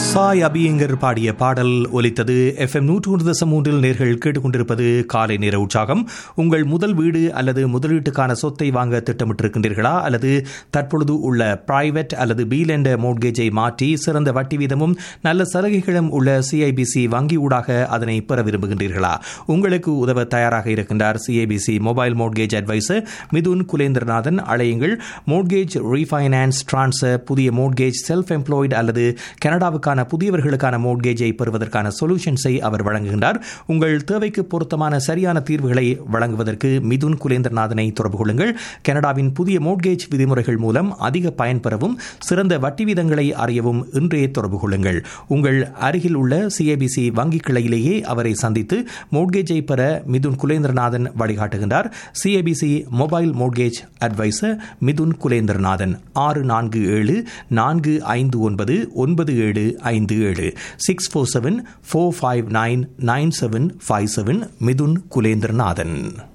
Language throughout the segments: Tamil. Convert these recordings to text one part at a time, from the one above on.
சாய் அபியங்கர் பாடிய பாடல் ஒலித்தது எஃப்எம் நூற்று ஒன்று தசம் மூன்றில் நேர்கள் கேட்டுக்கொண்டிருப்பது காலை நேர உற்சாகம் உங்கள் முதல் வீடு அல்லது முதலீட்டுக்கான சொத்தை வாங்க திட்டமிட்டிருக்கின்றீர்களா அல்லது தற்பொழுது உள்ள பிரைவேட் அல்லது பீல் என்ற மோட்கேஜை மாற்றி சிறந்த வட்டி வீதமும் நல்ல சலுகைகளும் உள்ள சிஐபிசி வங்கி ஊடாக அதனை பெற விரும்புகின்றீர்களா உங்களுக்கு உதவ தயாராக இருக்கின்றார் CIBC mobile mortgage advisor Mithun Kulendranathan அழையுங்கள் மோட்கேஜ் ரீஃபைனான்ஸ் டிரான்ஸ்ஃபர் புதிய மோட்கேஜ் செல்ஃப் எம்ப்ளாய்டு அல்லது கனடாவுக்கான புதியவர்களுக்கான மோட்கேஜை பெறுவதற்கான சொல்யூஷன்ஸை அவர் வழங்குகின்றார் உங்கள் தேவைக்கு பொருத்தமான சரியான தீர்வுகளை வழங்குவதற்கு மிதுன் குலேந்திரநாதனை தொடர்பு கொள்ளுங்கள் கனடாவின் புதிய மோட்கேஜ் விதிமுறைகள் மூலம் அதிக பயன் பெறவும் சிறந்த வட்டி வீதங்களை அறியவும் இன்றே தொடர்பு கொள்ளுங்கள் உங்கள் அருகில் உள்ள சிஐபிசி வங்கி கிளையிலேயே அவரை சந்தித்து மோட்கேஜை பெற மிதுன் குலேந்திரநாதன் வழிகாட்டுகின்றார் CIBC mobile mortgage advisor Mithun Kulendranathan ஆறு நான்கு ஏழு நான்கு ஐந்து ஒன்பது ஒன்பது ஏழு ஐந்து ஏழு six four seven four five nine nine seven five seven Mithun Kulendranathan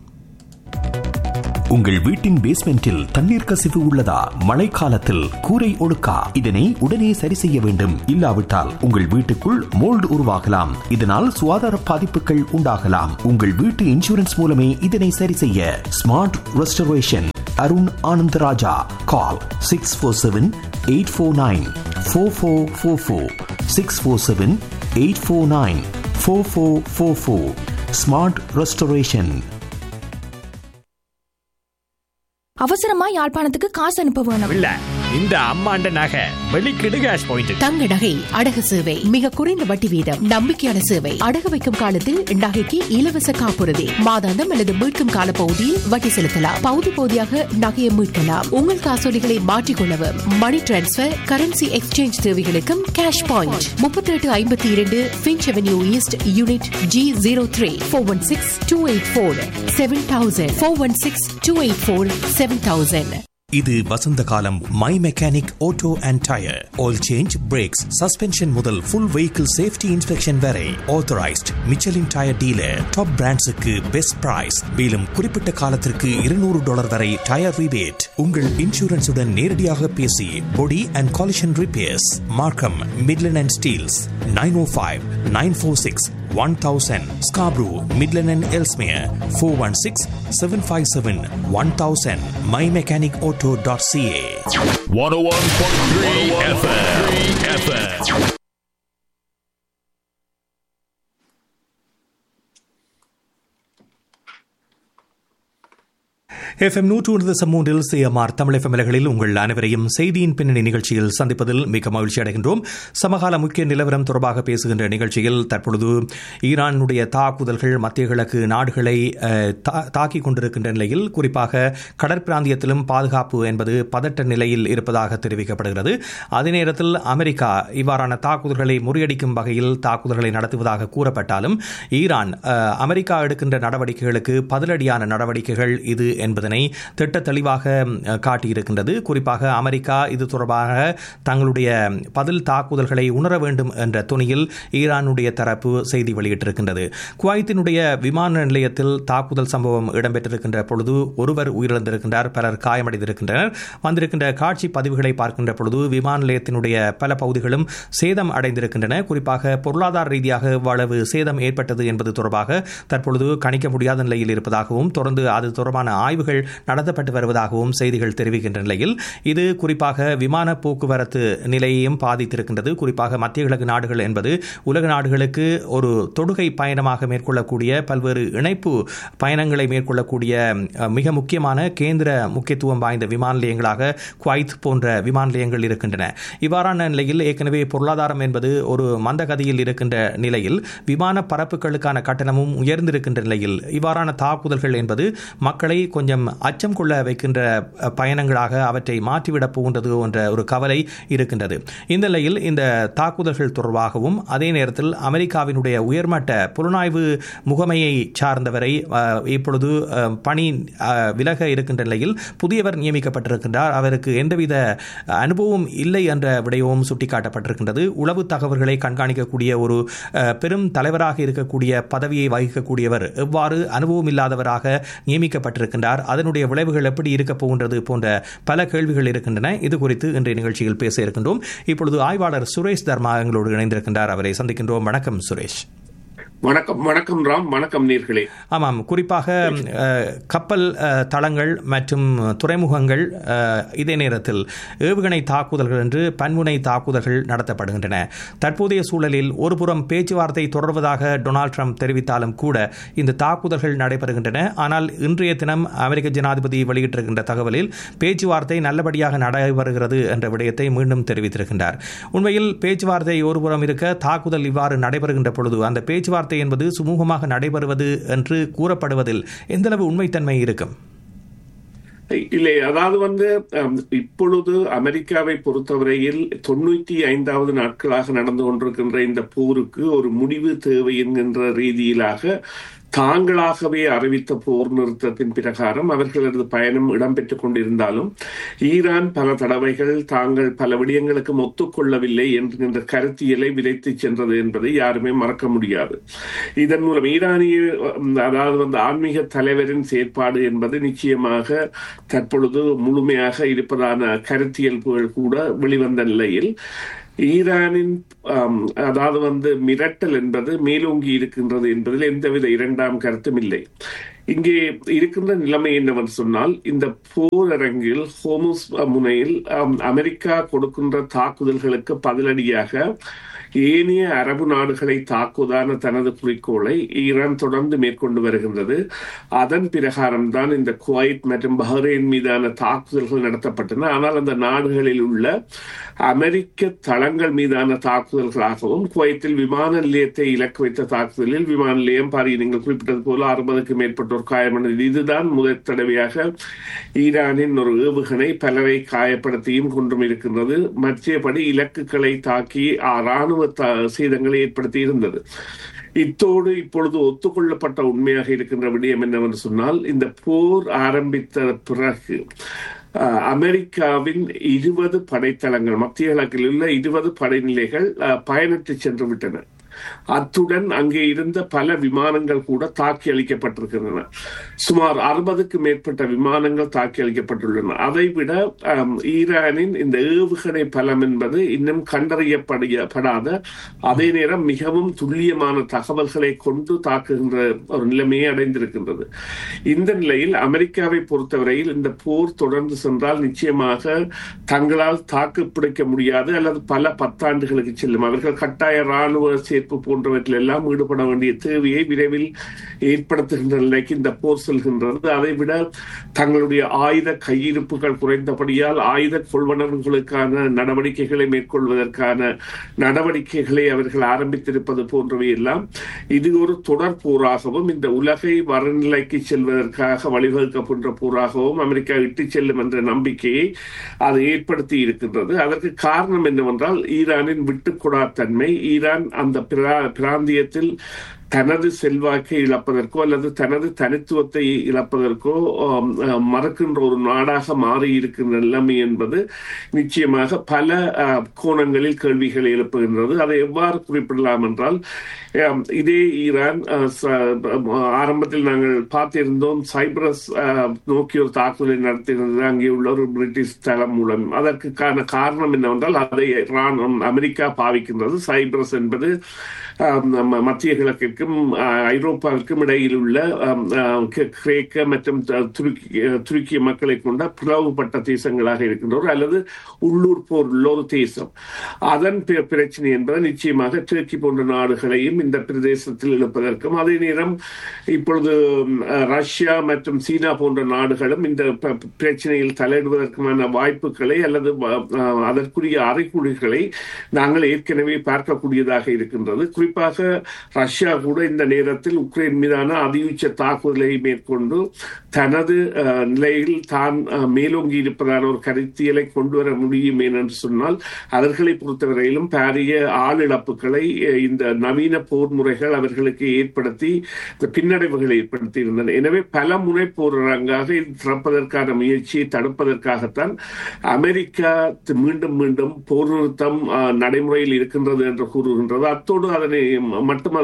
உங்கள் வீட்டின் பேஸ்மெண்டில் தண்ணீர் கசிவு உள்ளதா மழைக்காலத்தில் கூரை ஒழுக்கா இதனை உடனே சரி செய்ய வேண்டும் இல்லாவிட்டால் உங்கள் வீட்டுக்குள் மோல்டு உருவாகலாம் இதனால் சுகாதார பாதிப்புகள் உண்டாகலாம் உங்கள் வீட்டு இன்சூரன்ஸ் மூலமே இதனை சரி செய்ய smart restoration Arun Anantharaja call six four seven eight four nine four four four four six four seven eight four nine four four four four smart restoration அவசரமா யாழ்ப்பாணத்துக்கு காசு அனுப்ப வேணும் இல்ல இந்த அம்மாண்ட நகை வெளிக்கிடு கேஷ் பாயிண்ட் தங்க நகை அடகு சேவை மிக குறைந்த வட்டி வீதம் நம்பிக்கையான சேவை அடகு வைக்கும் காலத்தில் நகைக்கு இலவச காப்புறுதி மாதாந்தம் அல்லது மீட்கும் கால பகுதியில் வட்டி செலுத்தலாம் பகுதி பகுதியாக நகையை மீட்கலாம் உங்கள் காசோலிகளை மாற்றிக்கொள்ளவும் மணி டிரான்ஸ்பர் கரன்சி எக்ஸ்சேஞ்ச் தேவைகளுக்கும் கேஷ் பாயிண்ட் முப்பத்தி எட்டு ஐம்பத்தி இரண்டு Finch avenue east unit G zero three four one six two eight four seven thousand four one six two eight four seven thousand இது வசந்த காலம் my mechanic auto and tyre oil change brakes suspension முதல் ஃபுல் வெஹிக்கிள் சேஃப்டி இன்ஸ்பெக்ஷன் வரை authorised Michelin tyre dealer top பிராண்ட்ஸுக்கு பெஸ்ட் பிரைஸ் மேலும் குறிப்பிட்ட காலத்திற்கு இருநூறு டாலர் வரை டயர் ரிபேட் உங்கள் இன்சூரன்ஸுடன் நேரடியாக பேசி body and collision repairs Markham Midland and Steeles nine O five nine four six one thousand Scarborough Midland and Ellesmere four one six seven five seven one thousand my mechanic auto dot CA 101.3 FM. FM. FM நூற்று ஒன்று தசம் மூன்றில் சிஎம்ஆர் தமிழ் எஃப்எம் இலைகளில் உங்கள் அனைவரையும் செய்தியின் பின்னணி நிகழ்ச்சியில் சந்திப்பதில் மிக மகிழ்ச்சி அடைகின்றோம் சமகால முக்கிய நிலவரம் தொடர்பாக பேசுகின்ற நிகழ்ச்சியில் தற்பொழுது ஈரானுடைய தாக்குதல்கள் மத்திய கிழக்கு நாடுகளை அஹ், தா- தாக்கிக் கொண்டிருக்கின்ற நிலையில் குறிப்பாக கடற்பிராந்தியத்திலும் பாதுகாப்பு என்பது பதட்ட நிலையில் இருப்பதாக தெரிவிக்கப்படுகிறது அதே நேரத்தில் அமெரிக்கா இவ்வாறான தாக்குதல்களை முறியடிக்கும் வகையில் தாக்குதல்களை நடத்துவதாக கூறப்பட்டாலும் ஈரான் அஹ், அமெரிக்கா எடுக்கின்ற நடவடிக்கைகளுக்கு பதிலடியான நடவடிக்கைகள் இது என்பதனை திட்ட தெளிவாக அஹ், காட்டியிருக்கின்றது குறிப்பாக அமெரிக்கா இது தொடர்பாக தங்களுடைய பதில் தாக்குதல்களை உணர வேண்டும் என்ற துணியில் ஈரானுடைய தரப்பு செய்தி வெளியிட்டிருக்கின்றது குவைத்தினுடைய விமான நிலையத்தில் தாக்குதல் சம்பவம் இடம்பெற்றிருக்கின்ற பொழுது ஒருவர் உயிரிழந்திருக்கின்றார் பலர் காயமடைந்திருக்கின்றனர் வந்திருக்கின்ற காட்சி பதிவுகளை பார்க்கின்ற பொழுது விமான நிலையத்தினுடைய பல பகுதிகளும் சேதம் அடைந்திருக்கின்றன குறிப்பாக பொருளாதார ரீதியாக எவ்வளவு சேதம் ஏற்பட்டது என்பது தொடர்பாக தற்பொழுது கணிக்க முடியாத நிலையில் இருப்பதாகவும் தொடர்ந்து அது தொடர்பான ஆய்வுகள் நடத்தப்பட்டு வருவதாகவும் செய்திகள் தெரிவிக்கின்ற நிலையில் இது குறிப்பாக விமான போக்குவரத்து நிலையையும் பாதித்திருக்கின்றது குறிப்பாக மத்திய கிழக்கு நாடுகள் என்பது உலக நாடுகளுக்கு ஒரு தொடுகை பயணமாக மேற்கொள்ளக்கூடிய பல்வேறு இணைப்பு பயணங்களை மேற்கொள்ளக்கூடிய அஹ், மிக முக்கியமான கேந்திர முக்கியத்துவம் வாய்ந்த விமான நிலையங்களாக குவைத் போன்ற விமான நிலையங்கள் இருக்கின்றன இவ்வாறான நிலையில் ஏற்கனவே பொருளாதாரம் என்பது ஒரு மந்தகதியில் இருக்கின்ற நிலையில் விமான பரப்புகளுக்கான கட்டணமும் உயர்ந்திருக்கின்ற நிலையில் இவ்வாறான தாக்குதல்கள் என்பது மக்களை கொஞ்சம் அச்சம் கொள்ள வைக்கின்ற அஹ், பயணங்களாக அவற்றை மாற்றிவிடப் போகின்றது என்ற ஒரு கவலை இருக்கின்றது இந்த நிலையில் இந்த தாக்குதல்கள் தொடர்பாகவும் அதே நேரத்தில் அமெரிக்காவினுடைய உயர்மட்ட புலனாய்வு முகமையை சார்ந்தவரை அஹ், இப்பொழுது அஹ், பணி அஹ், விலக இருக்கின்ற நிலையில் புதியவர் நியமிக்கப்பட்டிருக்கின்றார் அவருக்கு எந்தவித அனுபவம் இல்லை என்ற விடயமும் சுட்டிக்காட்டப்பட்டிருக்கின்றது உளவு தகவல்களை கண்காணிக்கக்கூடிய ஒரு அஹ், பெரும் தலைவராக இருக்கக்கூடிய பதவியை வகிக்கக்கூடியவர் எவ்வாறு அனுபவம் இல்லாதவராக நியமிக்கப்பட்டிருக்கின்றார் அதனுடைய விளைவுகள் எப்படி இருக்க போகின்றது போன்ற பல கேள்விகள் இருக்கின்றன இது குறித்து இன்றைய நிகழ்ச்சியில் பேச இருக்கின்றோம் இப்பொழுது ஆய்வாளர் சுரேஷ் தர்மா எங்களோடு இணைந்திருக்கின்றார் அவரை சந்திக்கின்றோம் வணக்கம் சுரேஷ் வணக்கம் வணக்கம் ராம் வணக்கம் நீர்களே ஆமாம் குறிப்பாக அஹ், கப்பல் அஹ், தளங்கள் மற்றும் துறைமுகங்கள் அஹ், இதே நேரத்தில் ஏவுகணை தாக்குதல்கள் என்று பன்முனை தாக்குதல்கள் நடத்தப்படுகின்றன தற்போதைய சூழலில் ஒருபுறம் பேச்சுவார்த்தை தொடர்வதாக டொனால்ட் ட்ரம்ப் தெரிவித்தாலும் கூட இந்த தாக்குதல்கள் நடைபெறுகின்றன ஆனால் இன்றைய தினம் அமெரிக்க ஜனாதிபதி வெளியிட்டிருக்கின்ற தகவலில் பேச்சுவார்த்தை நல்லபடியாக நடைபெறுகிறது என்ற விடயத்தை மீண்டும் தெரிவித்திருக்கின்றார் உண்மையில் பேச்சுவார்த்தை ஒருபுறம் இருக்க தாக்குதல் இவ்வாறு நடைபெறுகின்ற பொழுது அந்த பேச்சுவார்த்தை என்பது சுமூகமாக நடைபெறுவது என்று கூறப்படுவதில் எந்தளவு உண்மைத்தன்மை இருக்கும் இல்லை அதாவது வந்து அம், இப்பொழுது அமெரிக்காவை பொறுத்தவரையில் தொண்ணூத்தி ஐந்தாவது நாட்களாக நடந்து கொண்டிருக்கின்ற இந்த போருக்கு ஒரு முடிவு தேவை என்கின்ற ரீதியிலாக தாங்களாகவே அறிவித்த போர் நிறுத்தத்தின் பிரகாரம் அவர்களது பயணம் இடம்பெற்றுக் கொண்டிருந்தாலும் ஈரான் பல தடவைகள் தாங்கள் பல விடயங்களுக்கு ஒத்துக்கொள்ளவில்லை என்கின்ற கருத்தியலை விதைத்து சென்றது என்பதை யாருமே மறக்க முடியாது இதன் மூலம் ஈரானிய உம், அதாவது வந்து ஆன்மீக தலைவரின் செயற்பாடு என்பது நிச்சயமாக தற்பொழுது முழுமையாக இருப்பதான கருத்தியல்புகள் கூட வெளிவந்த நிலையில் ஈரானின் ஆம், அதாவது வந்து மிரட்டல் என்பது மேலோங்கி இருக்கின்றது என்பதில் எந்தவித இரண்டாம் கருத்தும் இல்லை இங்கே இருக்கின்ற நிலைமை என்னவென்று சொன்னால் இந்த போரரங்கில் ஹோமுஸ் முனையில் ஆம், அமெரிக்கா கொடுக்கின்ற தாக்குதல்களுக்கு பதிலடியாக ஏனைய அரபு நாடுகளை தாக்குவதான தனது குறிக்கோளை ஈரான் தொடர்ந்து மேற்கொண்டு வருகின்றது அதன் பிரகாரம்தான் இந்த குவைத் மற்றும் பஹ்ரைன் மீதான தாக்குதல்கள் நடத்தப்பட்டன ஆனால் அந்த நாடுகளில் உள்ள அமெரிக்க தளங்கள் மீதான தாக்குதல்களாகவும் குவைத்தில் விமான நிலையத்தை இலக்கு வைத்த தாக்குதலில் விமான நிலையம் பாரி நீங்கள் குறிப்பிட்டது போல அறுபதுக்கு மேற்பட்டோர் காயமடைந்தது இதுதான் முதல் தடவையாக ஈரானின் ஒரு ஏவுகணை பலரை காயப்படுத்தியும் கொண்டும் இருக்கின்றது மற்றபடி இலக்குகளை தாக்கி ஆ, ராணுவ த- சேதங்களை ஏற்படுத்தி இருந்தது இத்தோடு இப்பொழுது ஒத்துக்கொள்ளப்பட்ட உண்மையாக இருக்கின்ற விடயம் என்னவென்று சொன்னால் இந்த போர் ஆரம்பித்த பிறகு அஹ், அமெரிக்காவின் இருபது படைத்தளங்கள் மத்திய கிழக்கில் உள்ள இருபது படைநிலைகள் அஹ், பயணித்து சென்று விட்டன அத்துடன் அங்கே இருந்த பல விமானங்கள் கூட தாக்கி அளிக்கப்பட்டிருக்கின்றன சுமார் அறுபதுக்கு மேற்பட்ட விமானங்கள் தாக்கி அளிக்கப்பட்டுள்ளன அதைவிட அம், ஈரானின் இந்த ஏவுகணை பலம் என்பது இன்னும் கண்டறியப்படாத அதே நேரம் மிகவும் துல்லியமான தகவல்களை கொண்டு தாக்குகின்ற ஒரு நிலைமையை அடைந்திருக்கின்றது இந்த நிலையில் அமெரிக்காவை பொறுத்தவரையில் இந்த போர் தொடர்ந்து சென்றால் நிச்சயமாக தங்களால் தாக்கு பிடிக்க முடியாது அல்லது பல பத்தாண்டுகளுக்கு செல்லும் அவர்கள் கட்டாய ராணுவ சேர்ப்பு போன்றவற்றில் எல்லாம் ஈடுபட வேண்டிய தேவையை விரைவில் ஏற்படுத்துகின்ற நிலைக்கு இந்த போர் செல்கின்றது அதைவிட தங்களுடைய ஆயுத கையிருப்புகள் குறைந்தபடியால் ஆயுத கொள்வனவுகளுக்கான நடவடிக்கைகளை மேற்கொள்வதற்கான நடவடிக்கைகளை அவர்கள் ஆரம்பித்திருப்பது போன்றவை எல்லாம் இது ஒரு தொடர் போராகவும் இந்த உலகை வரநிலைக்கு செல்வதற்காக வழிவகுக்கப்படுகின்ற போராகவும் அமெரிக்கா இட்டுச் செல்லும் என்ற நம்பிக்கையை அது ஏற்படுத்தி இருக்கின்றது அதற்கு காரணம் என்னவென்றால் ஈரானின் விட்டுக்கொடாத்தன்மை ஈரான் அந்த பிரா- பிராந்தியத்தில் தனது செல்வாக்கை இழப்பதற்கோ அல்லது தனது தனித்துவத்தை இழப்பதற்கோ ஆம், ஆ, மறக்கின்ற ஒரு நாடாக மாறி இருக்கின்ற நிலைமை என்பது நிச்சயமாக பல ஆ, கோணங்களில் கேள்விகளை எழுப்புகின்றது அதை எவ்வாறு குறிப்பிடலாம் என்றால் ஆம், இதே ஈரான் ஆ, ச- ஆ, ஆரம்பத்தில் நாங்கள் பார்த்திருந்தோம் சைப்ரஸ் ஆ, நோக்கி ஒரு தாக்குதலை நடத்தியிருந்தது அங்கே உள்ள ஒரு பிரிட்டிஷ் தளம் மூலம் அதற்கான காரணம் என்னவென்றால் அதை ராணுவம் அமெரிக்கா பாவிக்கின்றது சைப்ரஸ் என்பது ஆம், நம்ம மத்திய கிழக்கிற்கும் ஆ, ஐரோப்பாவிற்கும் இடையில் உள்ள ஆம், ஆ, கி- கிரேக்க மற்றும் த- துருக்கி துருக்கிய மக்களை கொண்ட பிளவுபட்ட தேசங்களாக இருக்கின்றோர் அல்லது உள்ளூர் போர் உள்ள ஒரு தேசம் அதன் பி- பிரச்சனை என்பது நிச்சயமாக துருக்கி போன்ற நாடுகளையும் இந்த பிரதேசத்தில் இழுப்பதற்கும் அதே நேரம் இப்பொழுது ம், ஆ, ரஷ்யா மற்றும் சீனா போன்ற நாடுகளும் இந்த ப- பிரச்சனையில் தலையிடுவதற்குமான வாய்ப்புகளை அல்லது வ- ஆ, அதற்குரிய அறிகுறிகளை நாங்கள் ஏற்கனவே பார்க்கக்கூடியதாக இருக்கின்றது குறிப்பாக ரஷ்யா கூட இந்த நேரத்தில் உக்ரைன் மீதான அதியுச்ச தாக்குதலை மேற்கொண்டு தனது அஹ், நிலையில் தான் அஹ், மேலோங்கி இருப்பதான ஒரு கருத்தியலை கொண்டு வர முடியும் என்று சொன்னால் அவர்களை பொறுத்தவரையிலும் பாரிய ஆளிழப்புகளை அஹ், இந்த நவீன போர் முறைகள் அவர்களுக்கு ஏற்படுத்தி இந்த பின்னடைவுகளை ஏற்படுத்தி இருந்தன எனவே பல முனை போராங்காக இது திறப்பதற்கான முயற்சியை தடுப்பதற்காகத்தான் அமெரிக்கா தி- மீண்டும் மீண்டும் போர் நிறுத்தம் அஹ், நடைமுறையில் இருக்கின்றது என்று கூறுகின்றது அத்தோடு அதனை ம- மட்டும் அது செல்லவில்லை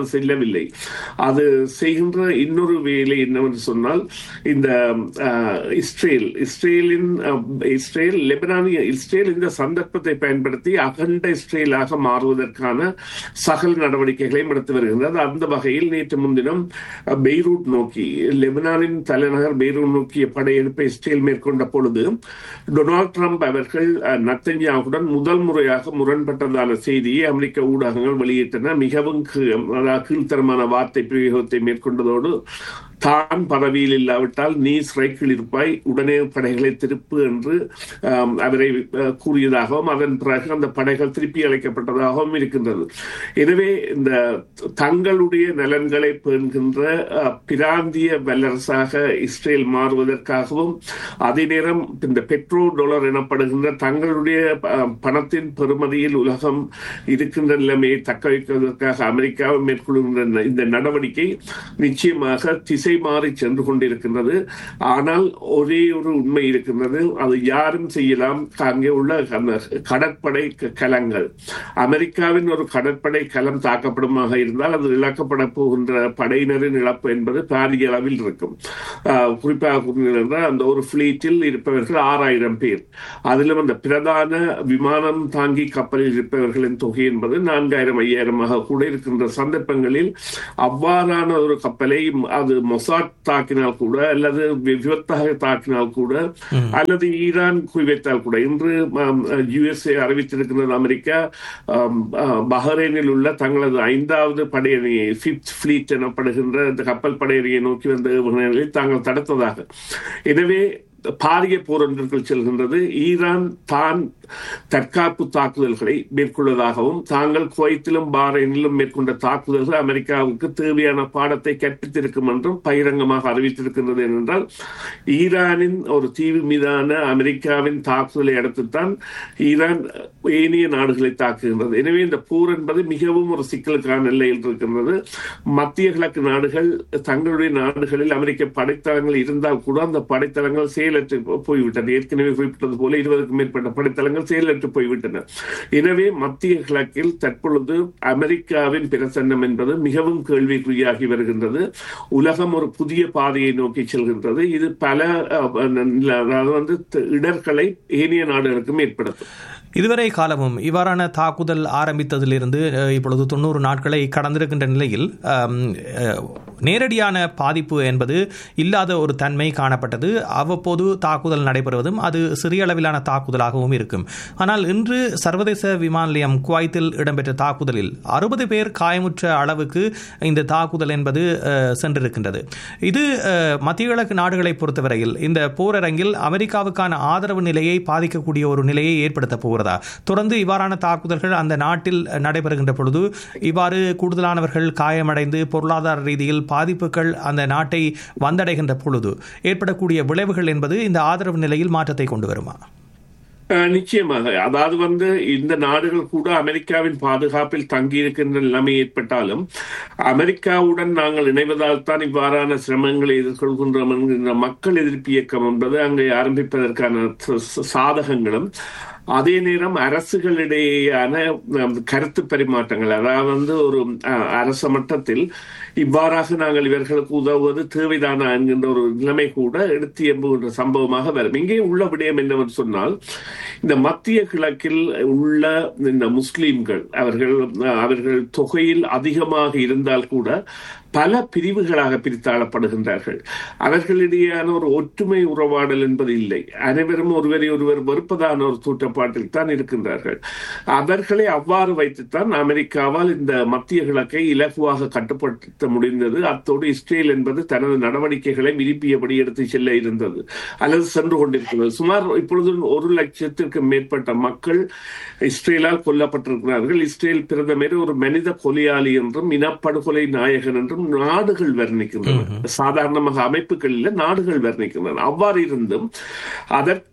இல்லை அது செய்கின்ற இன்னொரு வேலை என்னவென்று சொன்னால் இந்த அஹ், இஸ்ரேல் இஸ்ரேலின் அஹ், இஸ்ரேல் லெபனானிய இஸ்ரேல் இந்த சந்தர்ப்பத்தை பயன்படுத்தி அகண்ட இஸ்ரேலாக மாறுவதற்கான சகல நடவடிக்கைகளையும் எடுத்து வருகின்றது அந்த வகையில் நேற்று முன்தினம் அஹ், பெய்ரூட் நோக்கி லெபனானின் தலைநகர் பெய்ரூட் நோக்கிய படையெடுப்பை இஸ்ரேல் மேற்கொண்ட பொழுது டொனால்ட் ட்ரம்ப் அவர்கள் அஹ், நத்தன்யாவுடன் முதல் முறையாக முரண்பட்டதான செய்தியை அமெரிக்க ஊடகங்கள் வெளியிட்டன மிகவும் கீ- அதாவது கீழ்த்தரமான வார்த்தை பிரயோகத்தை மேற்கொண்டதோடு தான் பதவியில் இல்லாவிட்டால் நீ சிறைக்கில் இருப்பாய் உடனே படைகளை திருப்பு என்று ஆம், அவரை அஹ், கூறியதாகவும் அதன் பிறகு அந்த படைகள் திருப்பி அழைக்கப்பட்டதாகவும் இருக்கின்றது எனவே இந்த தங்களுடைய நலன்களை பேணுகின்ற அஹ், பிராந்திய வல்லரசாக இஸ்ரேல் மாறுவதற்காகவும் அதே நேரம் இந்த பெட்ரோ டாலர் எனப்படுகின்ற தங்களுடைய அஹ், பணத்தின் பெறுமதியில் உலகம் இருக்கின்ற நிலைமையை தக்க வைப்பதற்காக அமெரிக்கா மேற்கொள்கின்ற இந்த நடவடிக்கை நிச்சயமாக திசை மாறி சென்று கொண்டிருக்கின்றது ஆனால் ஒரே ஒரு உண்மை இருக்கின்றது அது யாரும் செய்யலாம் அங்கே உள்ள அந்த கடற்படை க- கலங்கள் அமெரிக்காவின் ஒரு கடற்படை கலம் தாக்கப்படுமாக இருந்தால் அது இழக்கப்பட போகின்ற படையினரின் இழப்பு என்பது பாரிய அளவில் இருக்கும் ஆஹ் குறிப்பாக கூறினால் அந்த ஒரு ஃபிளீட்டில் இருப்பவர்கள் ஆறாயிரம் பேர் அதிலும் அந்த பிரதான விமானம் தாங்கி கப்பலில் இருப்பவர்களின் தொகை என்பது நான்காயிரம் ஐயாயிரமாக கூட இருக்கின்ற சந்தர்ப்பங்களில் அவ்வாறான ஒரு கப்பலை அது மொசாட் தாக்கினால் கூட அல்லது விபத்தாக தாக்கினால் கூட அல்லது ஈரான் குறிவைத்தால் கூட இன்று யுஎஸ்ஏ அறிவித்திருக்கிறது அமெரிக்கா ஆம், ஆ, பஹ்ரைனில் உள்ள தங்களது ஐந்தாவது படையணியை ஃபிஃப்த் ஃபிளீட் எனப்படுகின்ற இந்த கப்பல் படையணியை நோக்கி வந்த ஏவுகணைகளை தாங்கள் தடுத்ததாக எனவே பாரிய போரொன்றுகள் செல்கின்றது ஈரான் தான் தற்காப்பு தாக்குதல்களை மேற்கொள்வதாகவும் தாங்கள் குவைத்திலும் பாரைனிலும் மேற்கொண்ட தாக்குதல்கள் அமெரிக்காவுக்கு தேவையான பாடத்தை கற்பித்திருக்கும் என்றும் பகிரங்கமாக அறிவித்திருக்கின்றது என்றால் ஈரானின் ஒரு தீவு மீதான அமெரிக்காவின் தாக்குதலை அடுத்துத்தான் ஈரான் ஏனைய நாடுகளை தாக்குகின்றது எனவே இந்த போர் என்பது மிகவும் ஒரு சிக்கலுக்கான நிலையில் இருக்கின்றது மத்திய கிழக்கு நாடுகள் தங்களுடைய நாடுகளில் அமெரிக்க படைத்தளங்கள் இருந்தால் கூட அந்த படைத்தளங்கள் செயலற்று போ- போய்விட்டன ஏற்கனவே குறிப்பிட்டது போல இருபதுக்கும் மேற்பட்ட படைத்தளங்கள் செயலற்று போய்விட்டன எனவே மத்திய கிழக்கில் தற்பொழுது அமெரிக்காவின் பிரசன்னம் என்பது மிகவும் கேள்விக்குறியாகி வருகின்றது உலகம் ஒரு புதிய பாதையை நோக்கி செல்கின்றது இது பல அஹ், அதாவது வந்து இடர்களை ஏனைய நாடுகளுக்கும் ஏற்படுத்தும் இதுவரை காலமும் இவ்வாறான தாக்குதல் ஆரம்பித்ததிலிருந்து அஹ், இப்பொழுது தொண்ணூறு நாட்களை கடந்திருக்கின்ற நிலையில் அம், அஹ், நேரடியான பாதிப்பு என்பது இல்லாத ஒரு தன்மை காணப்பட்டது அவ்வப்போது தாக்குதல் நடைபெறுவதும் அது சிறிய அளவிலான தாக்குதலாகவும் இருக்கும் ஆனால் இன்று சர்வதேச விமான நிலையம் குவைத்தில் இடம்பெற்ற தாக்குதலில் அறுபது பேர் காயமுற்ற அளவுக்கு இந்த தாக்குதல் என்பது அஹ், சென்றிருக்கின்றது இது அஹ், மத்திய கிழக்கு நாடுகளை பொறுத்தவரையில் இந்த போரரங்கில் அமெரிக்காவுக்கான ஆதரவு நிலையை பாதிக்கக்கூடிய ஒரு நிலையை ஏற்படுத்த போகிறதா தொடர்ந்து இவ்வாறான தாக்குதல்கள் அந்த நாட்டில் நடைபெறுகின்ற பொழுது இவ்வாறு கூடுதலானவர்கள் காயமடைந்து பொருளாதார ரீதியில் பாதிப்புகள் அந்த நாட்டை வந்தடைகின்ற பொழுது ஏற்படக்கூடிய விளைவுகள் என்பது இந்த ஆதரவு நிலையில் மாற்றத்தை கொண்டு வருமா அஹ், நிச்சயமாக அதாவது வந்து இந்த நாடுகள் கூட அமெரிக்காவின் பாதுகாப்பில் தங்கியிருக்கின்ற நிலைமை ஏற்பட்டாலும் அமெரிக்காவுடன் நாங்கள் இணைவதால் தான் இவ்வாறான சிரமங்களை எதிர்கொள்கின்றோம் என்கின்ற மக்கள் எதிர்ப்பு இயக்கம் என்பது அங்கே ஆரம்பிப்பதற்கான ச- ச- சாதகங்களும் அதே நேரம் அரசுகளிடையேயான அஹ், கருத்து பரிமாற்றங்கள் அதாவது வந்து ஒரு அஹ், அரச மட்டத்தில் இவ்வாறாக நாங்கள் இவர்களுக்கு உதவுவது தேவைதானா என்கின்ற ஒரு நிலைமை கூட எடுத்து எம்புகின்ற சம்பவமாக வரும் இங்கே உள்ள விடயம் என்னவென்று சொன்னால் இந்த மத்திய கிழக்கில் உள்ள இந்த முஸ்லிம்கள் அவர்கள் அவர்கள் தொகையில் அதிகமாக இருந்தால் கூட பல பிரிவுகளாக பிரித்தாளப்படுகின்றார்கள் அவர்களிடையேயான ஒரு ஒற்றுமை உறவாடல் என்பது இல்லை அனைவரும் ஒருவரை ஒருவர் வெறுப்பதான ஒரு தூட்டப்பாட்டில் தான் இருக்கின்றார்கள் அவர்களை அவ்வாறு வைத்துத்தான் அமெரிக்காவால் இந்த மத்திய கிழக்கை இலகுவாக கட்டுப்படுத்த முடிந்தது அத்தோடு இஸ்ரேல் என்பது தனது நடவடிக்கைகளை விரும்பியபடி எடுத்து செல்ல இருந்தது அல்லது சென்று கொண்டிருக்கிறது சுமார் இப்பொழுது ஒரு லட்சத்திற்கு மேற்பட்ட மக்கள் இஸ்ரேலால் கொல்லப்பட்டிருக்கிறார்கள் இஸ்ரேல் பிரதமர் ஒரு மனித கொலையாளி என்றும் இனப்படுகொலை நாயகன் என்றும் நாடுகள் வர்ணிக்கின்றன சாதாரணமாக அமைப்புகளில் நாடுகள் வர்ணிக்கின்றன அவ்வாறு இருந்தும் அதற்கு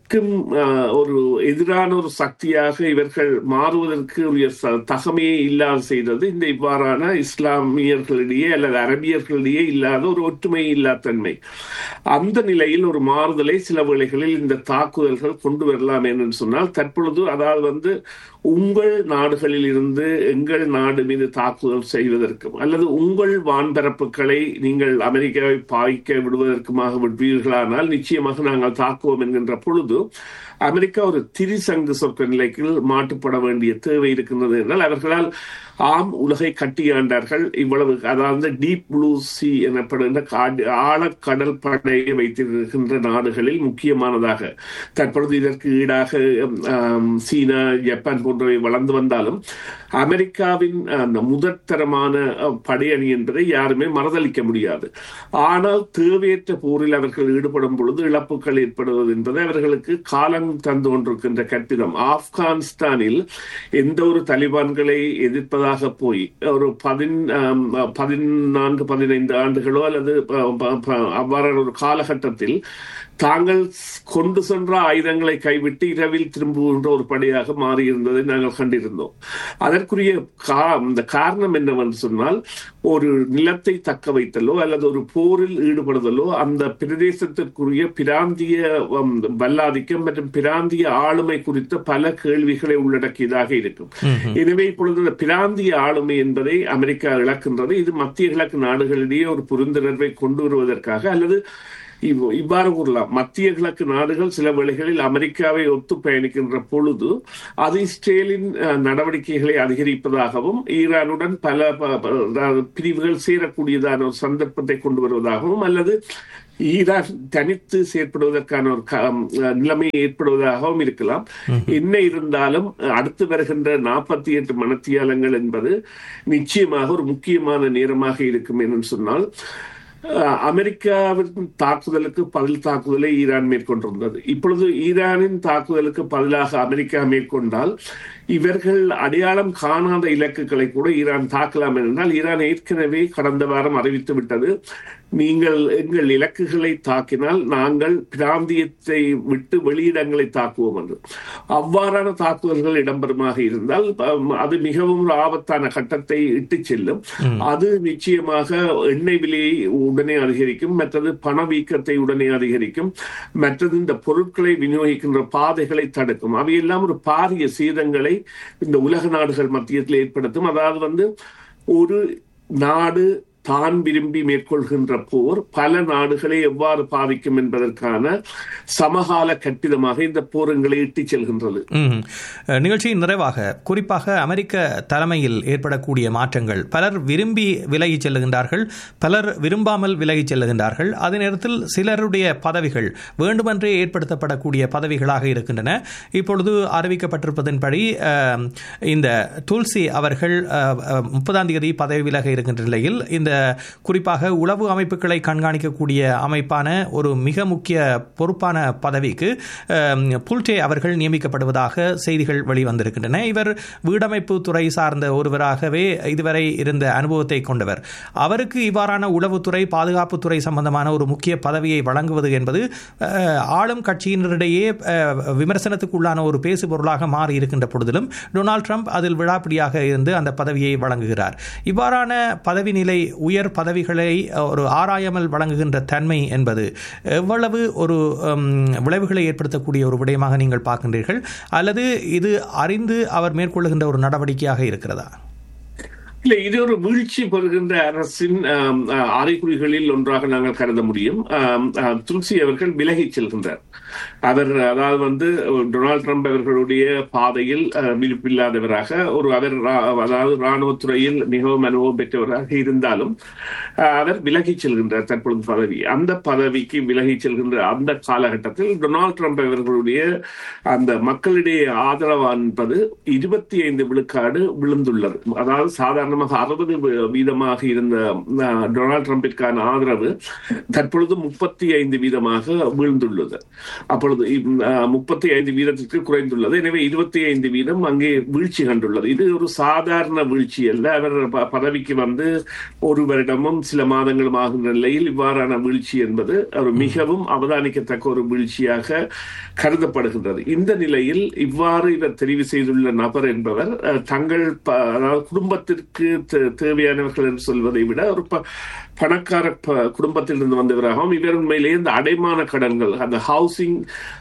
ஒரு எதிரான ஒரு சக்தியாக இவர்கள் மாறுவதற்கு உரிய ச- தகமையை இல்லாது செய்தது இந்த இவ்வாறான இஸ்லாமியர்களிடையே அல்லது அரபியர்களிடையே இல்லாத ஒரு ஒற்றுமை இல்லாத்தன்மை அந்த நிலையில் ஒரு மாறுதலை சில வேளைகளில் இந்த தாக்குதல்கள் கொண்டு வரலாம் என்று சொன்னால் தற்பொழுது அதாவது வந்து உங்கள் நாடுகளில் இருந்து எங்கள் நாடு மீது தாக்குதல் செய்வதற்கும் அல்லது உங்கள் வான்பரப்புகளை நீங்கள் அமெரிக்காவை பாய்க்க விடுவதற்குமாக விடுவீர்களானால் நிச்சயமாக நாங்கள் தாக்குவோம் என்கின்ற பொழுது அமெரிக்கா ஒரு திரிசங்கு சொற்க நிலைக்கு மாட்டுப்பட வேண்டிய தேவை இருக்கின்றது என்றால் அவர்களால் ஆம் உலகை கட்டியாண்டார்கள் இவ்வளவு அதாவது டீப் ப்ளூ சி எனப்படுகின்ற காடு ஆழக்கடல் படையை வைத்திருக்கின்ற நாடுகளில் முக்கியமானதாக தற்பொழுது இதற்கு ஈடாக ஆம், சீனா ஜப்பான் போன்றவை வளர்ந்து வந்தாலும் அமெரிக்காவின் அந்த முதற்தரமான அஹ், படையணி என்பதை யாருமே மறதளிக்க முடியாது ஆனால் தேவையற்ற போரில் அவர்கள் ஈடுபடும் பொழுது இழப்புகள் ஏற்படுவது என்பது அவர்களுக்கு காலம் தந்து கொண்டிருக்கின்ற கற்பிதம் ஆப்கானிஸ்தானில் எந்த ஒரு தலிபான்களை எதிர்ப்பதாக போய் ஒரு பதின் ஆம், பதினான்கு பதினைந்து ஆண்டுகளோ அல்லது ப- ப- ப- அவ்வாறான ஒரு காலகட்டத்தில் தாங்கள் கொண்டு சென்ற ஆயுதங்களை கைவிட்டு இரவில் திரும்புகின்ற ஒரு படையாக மாறியிருந்ததை நாங்கள் கண்டிருந்தோம் அதற்குரிய கா இந்த காரணம் என்னவென்று சொன்னால் ஒரு நிலத்தை தக்க வைத்தலோ அல்லது ஒரு போரில் ஈடுபடுதலோ அந்த பிரதேசத்திற்குரிய பிராந்திய உம், வல்லாதிக்கம் மற்றும் பிராந்திய ஆளுமை குறித்த பல கேள்விகளை உள்ளடக்கியதாக இருக்கும் எனவே இப்பொழுது இந்த பிராந்திய ஆளுமை என்பதை அமெரிக்கா இழக்கின்றது இது மத்திய கிழக்கு நாடுகளிடையே ஒரு புரிந்துணர்வை கொண்டு வருவதற்காக அல்லது இவ்- இவ்வாறு கூறலாம் மத்திய கிழக்கு நாடுகள் சில வேளைகளில் அமெரிக்காவை ஒத்து பயணிக்கின்ற பொழுது அது இஸ்ரேலின் அஹ், நடவடிக்கைகளை அதிகரிப்பதாகவும் ஈரானுடன் பல ப- ப- அதாவது பிரிவுகள் சேரக்கூடியதான ஒரு சந்தர்ப்பத்தை கொண்டு வருவதாகவும் அல்லது ஈரான் தனித்து செயற்படுவதற்கான ஒரு க- அஹ், நிலைமை ஏற்படுவதாகவும் இருக்கலாம் என்ன இருந்தாலும் அடுத்து வருகின்ற நாற்பத்தி எட்டு மணத்தியாலங்கள் என்பது நிச்சயமாக ஒரு முக்கியமான நேரமாக இருக்கும் என்று சொன்னால் அஹ், அமெரிக்காவின் தாக்குதலுக்கு பதில் தாக்குதலை ஈரான் மேற்கொண்டிருந்தது இப்பொழுது ஈரானின் தாக்குதலுக்கு பதிலாக அமெரிக்கா மேற்கொண்டால் இவர்கள் அடையாளம் காணாத இலக்குகளை கூட ஈரான் தாக்கலாம் என்றால் ஈரான் ஏற்கனவே கடந்த வாரம் அறிவித்து விட்டது நீங்கள் எங்கள் இலக்குகளை தாக்கினால் நாங்கள் பிராந்தியத்தை விட்டு வெளியிடங்களை தாக்குவோம் என்று அவ்வாறான தாக்குதல்கள் இடம்பெறுமாக இருந்தால் அம், அது மிகவும் ஒரு ஆபத்தான கட்டத்தை இட்டுச் செல்லும் அது நிச்சயமாக எண்ணெய் விலையை உடனே அதிகரிக்கும் மற்றது பணவீக்கத்தை உடனே அதிகரிக்கும் மற்றது இந்த பொருட்களை விநியோகிக்கின்ற பாதைகளை தடுக்கும் அவையெல்லாம் ஒரு பாரிய சேதங்களை இந்த உலக நாடுகள் மத்தியத்தில் ஏற்படுத்தும் அதாவது வந்து ஒரு நாடு தான் விரும்பி மேற்கொள்கின்ற போர் பல நாடுகளை எவ்வாறு பாதிக்கும் என்பதற்கான சமகால கற்பிதமாக இந்த போரங்களை இட்டுச் செல்கின்றது ம். அஹ், நிகழ்ச்சியின் நிறைவாக குறிப்பாக அமெரிக்க தலைமையில் ஏற்படக்கூடிய மாற்றங்கள் பலர் விரும்பி விலகிச் செல்லுகின்றார்கள் பலர் விரும்பாமல் விலகிச் செல்லுகின்றார்கள் அதே நேரத்தில் சிலருடைய பதவிகள் வேண்டுமென்றே ஏற்படுத்தப்படக்கூடிய பதவிகளாக இருக்கின்றன இப்பொழுது அறிவிக்கப்பட்டிருப்பதன்படி அஹ், இந்த துல்சி அவர்கள் அஹ், அஹ், முப்பதாம் தேதி பதவி விலக இருக்கின்ற நிலையில் இந்த குறிப்பாக உளவு அமைப்புகளை கண்காணிக்கக்கூடிய அமைப்பான ஒரு மிக முக்கிய பொறுப்பான பதவிக்கு அஹ், புல்டே அவர்கள் நியமிக்கப்படுவதாக செய்திகள் வெளிவந்திருக்கின்றன இவர் வீடமைப்பு துறை சார்ந்த ஒருவராகவே இதுவரை இருந்த அனுபவத்தை கொண்டவர் அவருக்கு இவ்வாறான உளவுத்துறை பாதுகாப்புத்துறை சம்பந்தமான ஒரு முக்கிய பதவியை வழங்குவது என்பது அஹ், ஆளும் கட்சியினரிடையே அஹ், விமர்சனத்துக்குள்ளான ஒரு பேசு பொருளாக மாறி இருக்கின்ற பொழுதிலும் டொனால்ட் ட்ரம்ப் அதில் விழாப்பிடியாக இருந்து அந்த பதவியை வழங்குகிறார் இவ்வாறான பதவி நிலை உயர் பதவிகளை ஒரு ஆராயாமல் வழங்குகின்ற தன்மை என்பது எவ்வளவு ஒரு ஹம், விளைவுகளை ஏற்படுத்தக்கூடிய ஒரு விடயமாக நீங்கள் பார்க்கின்றீர்கள் அல்லது இது அறிந்து அவர் மேற்கொள்ளுகின்ற ஒரு நடவடிக்கையாக இருக்கிறதா இல்ல இது ஒரு வீழ்ச்சி பெறுகின்ற அரசின் ஆம், ஆ, அறிகுறிகளில் ஒன்றாக நாங்கள் கருத முடியும் ஆம், ஆ, துல்சி அவர்கள் விலகிச் செல்கின்றார் அவர் அதாவது வந்து டொனால்ட் ட்ரம்ப் அவர்களுடைய பாதையில் ஆ, விருப்பில்லாதவராக ஒரு அவர் ரா- அதாவது ராணுவத்துறையில் மிகவும் அனுபவம் பெற்றவராக இருந்தாலும் ஆ, அவர் விலகிச் செல்கின்றார் தற்பொழுது பதவி அந்த பதவிக்கு விலகிச் செல்கின்ற அந்த காலகட்டத்தில் டொனால்ட் ட்ரம்ப் அவர்களுடைய அந்த மக்களிடையே ஆதரவு என்பது இருபத்தி ஐந்து விழுக்காடு விழுந்துள்ளது அதாவது சாதாரணமாக உதாரணமாக அறுபது வீதமாக இருந்த அஹ், டொனால்ட் ட்ரம்பிற்கான ஆதரவு தற்பொழுது முப்பத்தி ஐந்து வீதமாக வீழ்ந்துள்ளது அப்பொழுது முப்பத்தி ஐந்து வீதத்திற்கு குறைந்துள்ளது எனவே இருபத்தி ஐந்து வீதம் அங்கே வீழ்ச்சி கண்டுள்ளது இது ஒரு சாதாரண வீழ்ச்சி அல்ல அவர் ப- பதவிக்கு வந்து ஒரு வருடமும் சில மாதங்களும் ஆகின்ற நிலையில் இவ்வாறான வீழ்ச்சி என்பது ஒரு மிகவும் அவதானிக்கத்தக்க ஒரு வீழ்ச்சியாக கருதப்படுகின்றது இந்த நிலையில் இவ்வாறு இவர் தெரிவு செய்துள்ள நபர் என்பவர் அஹ், தங்கள் ப- அதாவது குடும்பத்திற்கு தே- தேவையானவர்கள் என்று சொல்வதை விட ஒரு ப- பணக்கார ப- குடும்பத்திலிருந்து வந்தவராகவும் இவர் உண்மையிலேயே இந்த அடைமான கடன்கள் அந்த ஹவுசிங்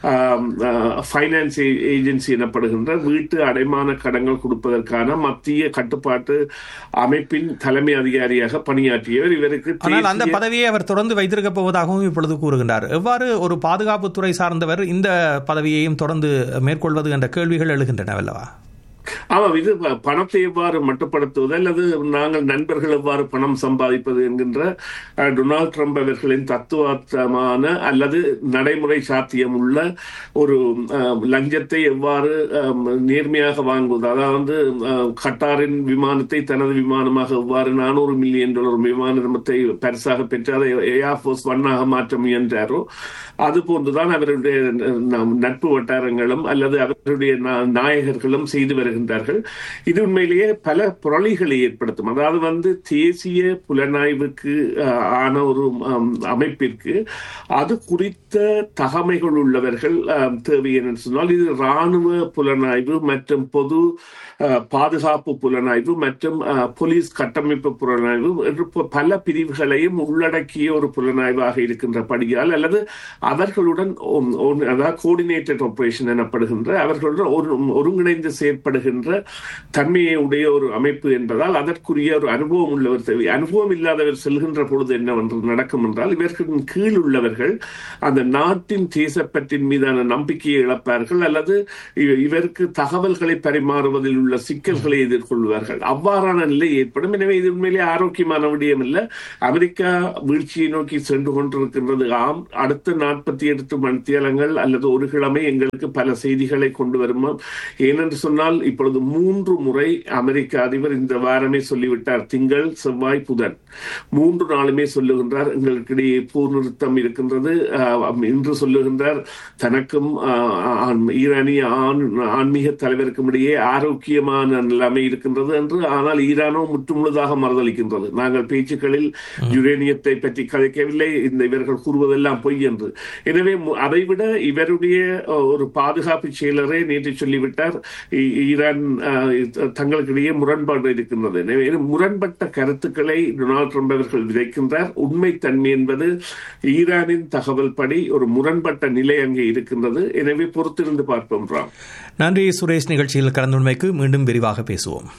ஃபைனான்ஸ் ஏஜென்சி எனப்படுகின்ற வீட்டு அடைமான கடன்கள் கொடுப்பதற்கான மத்திய கட்டுப்பாட்டு அமைப்பின் தலைமை அதிகாரியாக பணியாற்றியவர் இவருக்கு ஆனால் அந்த தேசிய- பதவியை அவர் தொடர்ந்து வைத்திருக்க போவதாகவும் இப்பொழுது கூறுகின்றார் எவ்வாறு ஒரு பாதுகாப்புத்துறை சார்ந்தவர் இந்த பதவியையும் தொடர்ந்து மேற்கொள்வது என்ற கேள்விகள் எழுகின்றன அல்லவா ஆமாம் இது ப- பணத்தை எவ்வாறு மட்டுப்படுத்துவது அல்லது நாங்கள் நண்பர்கள் எவ்வாறு பணம் சம்பாதிப்பது என்கின்ற அஹ், டொனால்ட் ட்ரம்ப் அவர்களின் தத்துவார்த்தமான அல்லது நடைமுறை சாத்தியம் உள்ள ஒரு அஹ், லஞ்சத்தை எவ்வாறு அஹ், நேர்மையாக வாங்குவது அதாவது அஹ், கட்டாரின் விமானத்தை தனது விமானமாக எவ்வாறு நானூறு மில்லியன் டாலர் விமானத்தை பரிசாக பெற்று அதை ஏர் ஃபோர்ஸ் ஒன்னாக மாற்ற முயன்றாரோ அது போன்றுதான் அவருடைய அஹ், நட்பு வட்டாரங்களும் அல்லது அவருடைய நா- நாயகர்களும் செய்து வருகின்றார்கள் இது உண்மையிலேயே பல புரளிகளை ஏற்படுத்தும் அதாவது வந்து தேசிய புலனாய்வுக்கு அஹ், ஆன ஒரு அம், அமைப்பிற்கு அது குறித்த தகமைகள் உள்ளவர்கள் அஹ், தேவை என்று சொன்னால் இது ராணுவ புலனாய்வு மற்றும் பொது அஹ், பாதுகாப்பு புலனாய்வு மற்றும் அஹ், போலீஸ் கட்டமைப்பு புலனாய்வு என்று ப- பல பிரிவுகளையும் உள்ளடக்கிய ஒரு புலனாய்வாக இருக்கின்றபடியால் அல்லது அவர்களுடன் ஒ- ஒ- அதாவது கோஆர்டினேட்டட் ஆபரேஷன் எனப்படுகின்ற அவர்களுடன் ஒரு ஒருங்கிணைந்து செயற்படுகின்ற தன்மையை உடைய ஒரு அமைப்பு என்பதால் அதற்குரிய ஒரு அனுபவம் உள்ளவர் தேவை அனுபவம் இல்லாதவர் செல்கின்ற பொழுது என்னவென்று நடக்கும் என்றால் இவர்களின் கீழ் உள்ளவர்கள் அந்த நாட்டின் தேசப்பற்றின் மீதான நம்பிக்கையை இழப்பார்கள் அல்லது இ- இவருக்கு தகவல்களை பரிமாறுவதில் உள்ள சிக்கல்களை எதிர்கொள்வார்கள் அவ்வாறான நிலை ஏற்படும் எனவே இது உண்மையிலே ஆரோக்கியமான விடயம் இல்ல அமெரிக்கா வீழ்ச்சியை நோக்கி சென்று கொண்டிருக்கின்றது ஆம் அடுத்த நாற்பத்தி எட்டு மணித்தியாலங்கள் அல்லது ஒரு கிழமை எங்களுக்கு பல செய்திகளை கொண்டு வருமா ஏனென்று சொன்னால் இப்பொழுது மூன்று முறை அமெரிக்க அதிபர் இந்த வாரமே சொல்லிவிட்டார் திங்கள் செவ்வாய் புதன் மூன்று நாளுமே சொல்லுகின்றார் எங்களுக்கிடையே போர் நிறுத்தம் இருக்கின்றது ஆஹ், இன்று சொல்லுகின்றார் தனக்கும் ஆஹ், ஆண்- ஈரானிய ஆண் ஆன்மீக தலைவருக்கும் இடையே ஆரோக்கியமான நிலைமை இருக்கின்றது என்று ஆனால் ஈரானோ முற்றுமுழுதாக மறுதளிக்கின்றது நாங்கள் பேச்சுக்களில் யுரேனியத்தை பற்றி கதைக்கவில்லை இந்த இவர்கள் கூறுவதெல்லாம் பொய் என்று எனவே மு- அதைவிட இவருடைய அஹ், ஒரு பாதுகாப்பு செயலரே நேற்று சொல்லிவிட்டார் ஈ- ஈரான் அஹ், தங்களுக்கிடையே முரண்பாடு இருக்கின்றது எனவே முரண்பட்ட கருத்துக்களை டொனால்ட் ட்ரம்ப் அவர்கள் விதைக்கின்றார் உண்மைத்தன்மை என்பது ஈரானின் தகவல் படி ஒரு முரண்பட்ட நிலை அங்கே இருக்கின்றது எனவே பொறுத்திருந்து பார்ப்போம் ராம் நன்றி சுரேஷ் நிகழ்ச்சியில் கலந்துண்மைக்கு மீண்டும் விரிவாக பேசுவோம்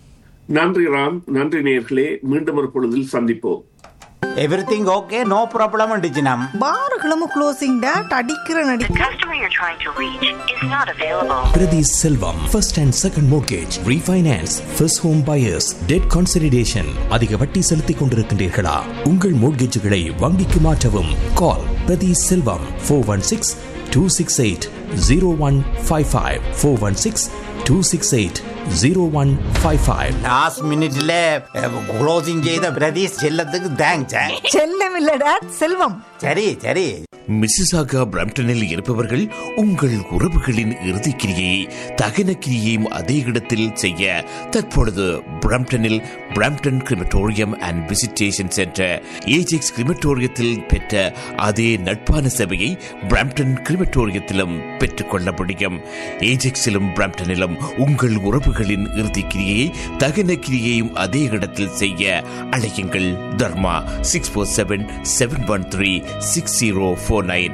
நன்றி ராம் நன்றி நேர்களே மீண்டும் ஒரு பொழுதில் சந்திப்போம் எவ்ரிதிங் ஓகே நோ ப்ராப்ளம் டிஜினம் பாருகளும் க்ளோசிங் டேட் அடிக்கிற நடி The customer you're trying to reach is not available. Prati Selvam, first and second mortgage, refinance, first home buyers, debt consolidation. அதிக வட்டி செலுத்திக் கொண்டிருக்கின்றீர்களா உங்கள் மோட்கேஜுகளை வங்கிக்கு மாற்றவும் call Prathi Selvam four one six two six eight zero one five five four one six two six eight zero one five five last மினிட்ல க்ளோசிங் செய்த பிரதீஷ் செல்லத்துக்கு தேங்க்ஸ் செல்லம் இல்ல டேட் செல்வம் சரி சரி மிசிசாகா பிரம்டனில் இருப்பவர்கள் உங்கள் உறவுகளின் இறுதிக்கிரியை தகன கிரியையும் அதே இடத்தில் செய்ய தற்பொழுது பிரம்டனில் Brampton crematorium and visitation centre Ajax கிரிமட்டோரியத்தில் பெற்ற அதே நட்பான சேவையை பிரம்டன் கிரிமட்டோரியத்திலும் பெற்றுக்கொள்ள முடியும் ஏஜெக்ஸிலும் பிரம்டனிலும் உங்கள் உறவுகளின் இறுதிக்கிரியை தகன கிரியையும் அதே இடத்தில் செய்ய அழையுங்கள் Dharma six four seven seven one three six zero four nine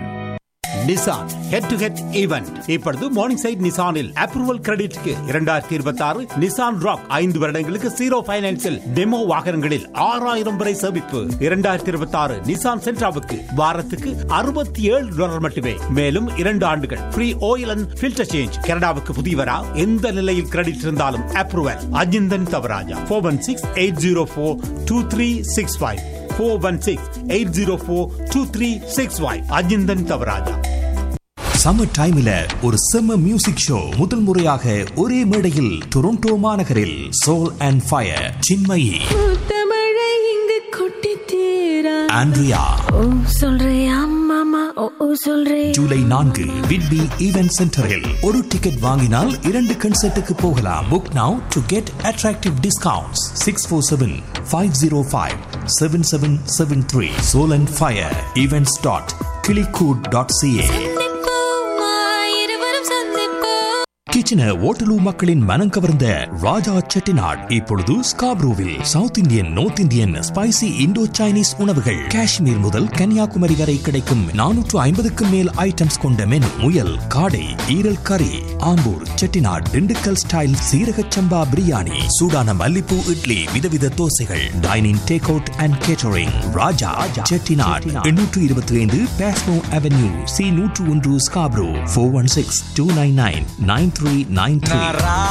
Nissan head to head event இப்பொழுது மார்னிங் சைட் நிசானில் அப்ரூவல் கிரெடிட்க்கு இரண்டாயிரத்தி இருபத்தி ஆறு நிசான் ராக் ஐந்து வருடங்களுக்கு ஜீரோ பைனான்சில் டெமோ வாகனங்களில் ஆறாயிரம் வரை சேமிப்பு இரண்டாயிரத்தி இருபத்தி ஆறு நிசான் சென்ட்ராவுக்கு வாரத்துக்கு அறுபத்தி ஏழு டாலர் மட்டுமே மேலும் இரண்டு ஆண்டுகள் free oil and filter change கனடாவுக்கு புதியவரா எந்த நிலையில் கிரெடிட் இருந்தாலும் approval Ajinthan Thavarajah four one six eight zero four two three six five four one six eight zero four two three six five Ajinthan Thavarajah summer டைம்ல ஒரு செம்ம மியூசிக் ஷோ முதல் முறையாக ஒரே மேடையில் டொரண்டோ மாநகரில் சோல் அண்ட் ஃபயர் சின்மயி தமிழை இங்கு கொட்டி தீரா ஆண்ட்ரியா ஓ சொல்றியா மாமா ஓ ஓ சொல்றே ஜூலை நான்கு விட்பி ஈவென்ட் சென்டரில் ஒரு டிக்கெட் வாங்கினால் இரண்டு கன்சர்ட்டுக்கு போகலாம் book now to get attractive discounts six four seven five zero five seven seven seven three soul and fire events dot clickgood dot CA இருவரும் சந்திப்போம் கிச்சன ஓட்டலூ மக்களின் மனம் கவர்ந்த ராஜா செட்டிநாட் இப்பொழுது ஸ்காப்ரூவில் south Indian north Indian spicy Indo Chinese உணவுகள் காஷ்மீர் முதல் கன்னியாகுமரி வரை கிடைக்கும் நானூற்று ஐம்பதுக்கும் மேல் ஐட்டம்ஸ் கொண்ட மெனு முயல் காடை ஈரல் கறி ஆம்பூர் செட்டிநாட் திண்டுக்கல் ஸ்டைல் சீரக சம்பா பிரியாணி சூடான மல்லிப்பூ இட்லி விதவித தோசைகள் dining take out and catering Raja Chettinad எண்ணூற்று இருபத்தி ஐந்து பேஸ்மோ அவென்யூ சி நூற்று ஒன்று Scarborough four one six two nine nine nine three nine three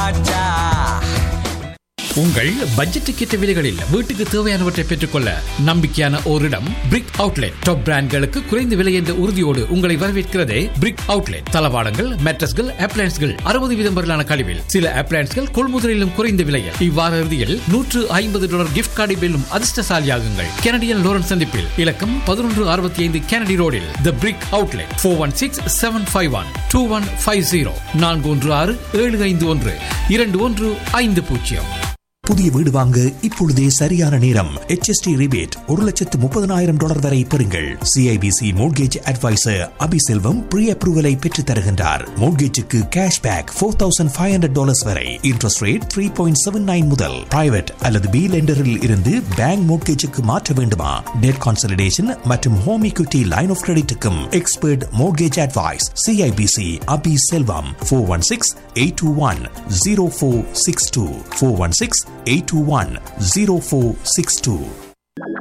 உங்கள் பட்ஜெட்டுக்கேற்ற விலைகளில் வீட்டுக்கு தேவையானவற்றை பெற்றுக்கொள்ள நம்பிக்கையான ஓரிடம் பிரிக் அவுட்லெட் டாப் பிராண்ட்களுக்கு குறைந்த விலை என்ற உறுதியோடு உங்களை வரவேற்கிறதே பிரிக் அவுட்லெட் தளவாடங்கள் மேட்ரஸ்கள் அப்ளைன்ஸ்கள் அறுபது வீதம் வரலான கழிவில் சில அப்ளைன்ஸ்கள் கொள்முதலிலும் குறைந்த விலையில் இவ்வார இறுதியில் நூற்று ஐம்பது டாலர் கிஃப்ட் கார்டை வெல்லும் அதிர்ஷ்டசாலியாகுங்கள் கனடியன் லோரன்ஸ் சந்திப்பில் இலக்கம் பதினொன்று அறுபத்தி ஐந்து கனடி ரோடில் the brick outlet four one six seven five one two one five zero நான்கு ஒன்று ஆறு ஏழு ஐந்து ஒன்று இரண்டு ஒன்று ஐந்து பூஜ்ஜியம் புதிய வீடு வாங்க இப்பொழுதே சரியான நேரம் HST ரிபேட் ஒரு லட்சத்து முப்பதனாயிரம் டாலர் வரை பெறுங்கள் CIBC mortgage advisor Abiselvam pre அப்ரூவலை பெற்றுத் தருகின்றார் மோட்கேஜுக்கு cash back four thousand five hundred dollars வரை interest rate three point seven nine முதல் பிரைவேட் அல்லது பி லெண்டரில் இருந்து பேங்க் மோட்கேஜுக்கு மாற்ற வேண்டுமா டெட் கான்சலிடேஷன் மற்றும் ஹோம் equity லைன் ஆஃப் கிரெடிட்டுக்கும் expert mortgage advice CIBC Abi Selvam four one six eight two one zero four six two four one six 821 0462